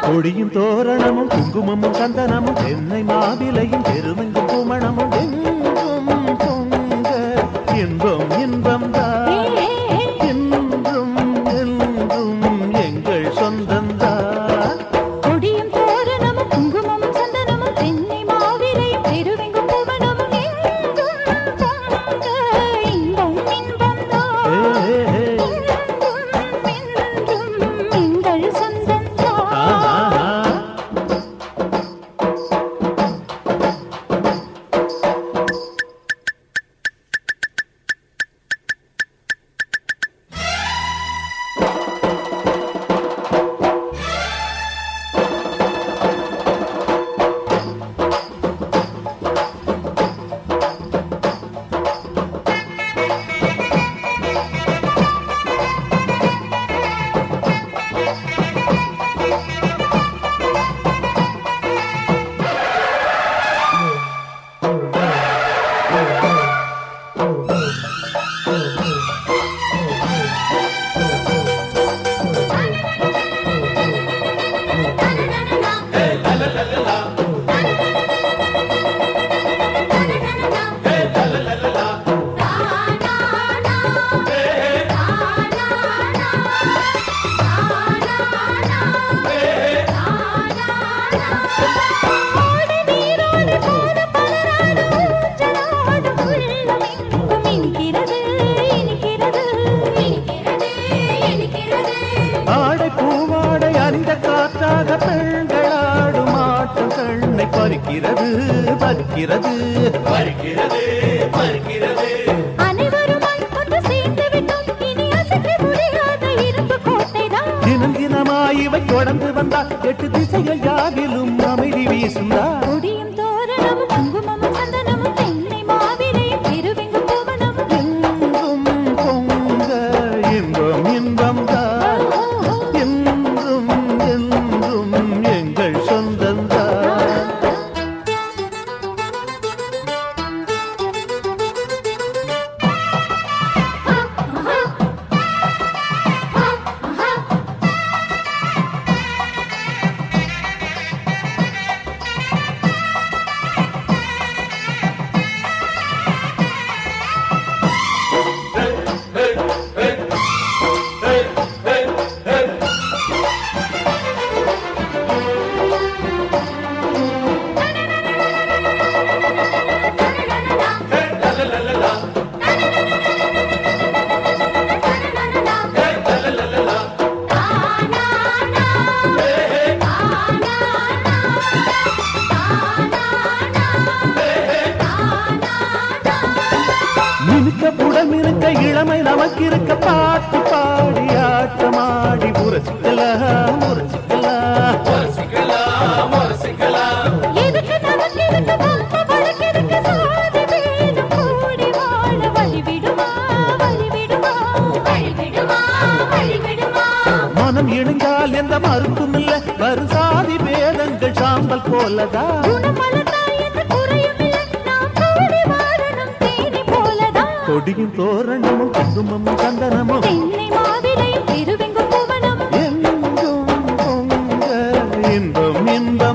கொடியும் தோரணமும் குங்குமமும் சந்தனமும் தென்னை மாவிலையும் பெருமெங்கும் குமணமும் எங்கும் பொங்க இன்பம் இன்பம் தான் என்றும் என்றும் எங்கள் சொந்தந்தான் கொடியும் தோரணமும் குங்குமமும் சந்தனமும் தென்னை மாவிலையும் பெருவெங்கும் புவனமும் எங்கும் பொங்க இன்பம் இன்பம்தான் என்றும் என்றும் எங்கள் சொந்தந்தான் ஆஹா ஆடு நீரோடு போன பலராடு ஊஞ்சலாடும் உள்ளமெங்கும் இனிக்கிறது இனிக்கிறது இனிக்கிறது இனிக்கிறது ஆடை பூவாடை அணிந்த காற்றாக பெண்களாடும் ஆட்டம் கண்ணை பறிக்கிறது பறிக்கிறது பறிக்கிறது பறிக்கிறது அனைவரும் ஒன்று சேர்ந்து விட்டோம் இனி அசைக்க முடியாத இரும்பு கோட்டைதான் தினம் தினமாய் இவை தொடர்ந்து வந்தால் எட்டு திசைகள் யாவிலும் அமைதி வீசுந்தா கொடியும் தோரணமும் குங்குமமும் சந்தனமும் தென்னை மாவிலையும் பெருவெங்கும் புவனமும் எங்கும் பொங்க இன்பம் இன்பம் தான் என்றும் என்றும் எங்கள் சொந்தந்தான் மினுக்க புடல் மினுக்க இளமை நமக்கு இருக்க பாட்டு பாடி ஆட்டமாடி முரசிக்கலாம் முரசிக்கலாம் எதுக்கு நமக்கு எதுக்கு வம்ப வழக்கெதுக்கு சாதி பேதம் கூடி வாழ வழிவிடுமா வழிவிடுமா வழிவிடுமா வழிவிடுமா மனம் இணைந்தால் எந்த மறுப்பும் இல்ல வரும் சாதி பேதங்கள் சாம்பல் போலதான் குணம் வளர்ந்தால் எந்த குறையும் இல்லை நாம் கூடி வாழணும் தேனி போலதான் கொடியும் தோரணமும் குங்குமமும் சந்தனமும் தென்னை மாவிலையும் பெருவெங்கும் புவனமும் எங்கும் பொங்க இன்பம் இன்பம்